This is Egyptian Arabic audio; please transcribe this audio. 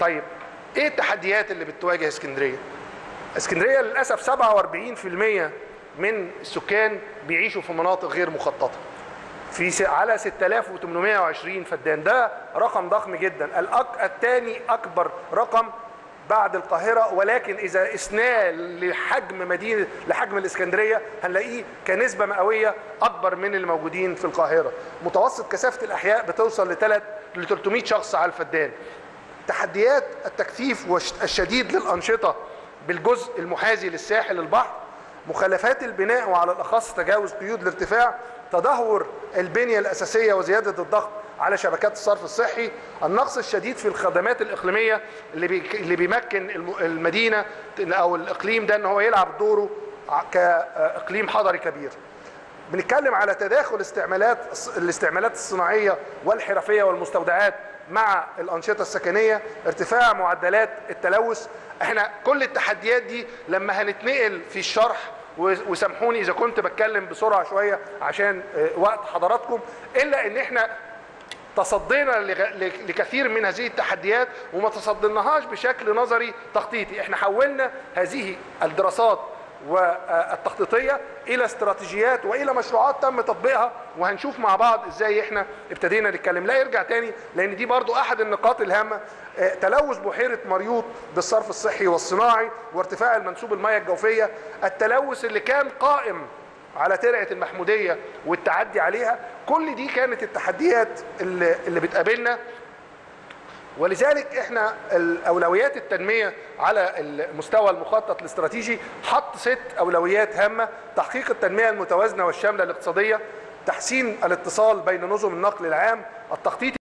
طيب ايه التحديات اللي بتواجه اسكندريه اسكندريه للاسف 47% من السكان بيعيشوا في مناطق غير مخططه في س- على 6820 فدان ده رقم ضخم جدا الأك... الثاني اكبر رقم بعد القاهرة ولكن إذا قسناه لحجم مدينة لحجم الإسكندرية هنلاقيه كنسبة مئوية أكبر من الموجودين في القاهرة متوسط كثافة الأحياء بتوصل لثلاث ل 300 شخص على الفدان تحديات التكثيف والش- الشديد للأنشطة بالجزء المحاذي للساحل البحر مخالفات البناء وعلى الأخص تجاوز قيود الارتفاع تدهور البنية الأساسية وزيادة الضغط على شبكات الصرف الصحي النقص الشديد في الخدمات الإقليمية اللي, بي اللي بيمكن الم- المدينة أو الإقليم ده أن هو يلعب دوره ع- كإقليم حضري كبير بنتكلم على تداخل استعمالات الاستعمالات الصناعيه والحرفيه والمستودعات مع الانشطه السكنيه ارتفاع معدلات التلوث احنا كل التحديات دي لما هنتنقل في الشرح و- وسامحوني اذا كنت بتكلم بسرعه شويه عشان آه، وقت حضراتكم الا ان احنا تصدينا لغ- ل- لكثير من هذه التحديات وما تصديناهاش بشكل نظري تخطيطي احنا حولنا هذه الدراسات والتخطيطيه الى استراتيجيات والى مشروعات تم تطبيقها وهنشوف مع بعض ازاي احنا ابتدينا نتكلم لا يرجع تاني لان دي برضو احد النقاط الهامه آه، تلوث بحيره مريوط بالصرف الصحي والصناعي وارتفاع المنسوب المياه الجوفيه التلوث اللي كان قائم على ترعه المحموديه والتعدي عليها كل دي كانت التحديات اللي, اللي بتقابلنا ولذلك احنا الاولويات التنميه على المستوى المخطط الاستراتيجي حط ست اولويات هامه تحقيق التنميه المتوازنه والشامله الاقتصاديه تحسين الاتصال بين نظم النقل العام التخطيط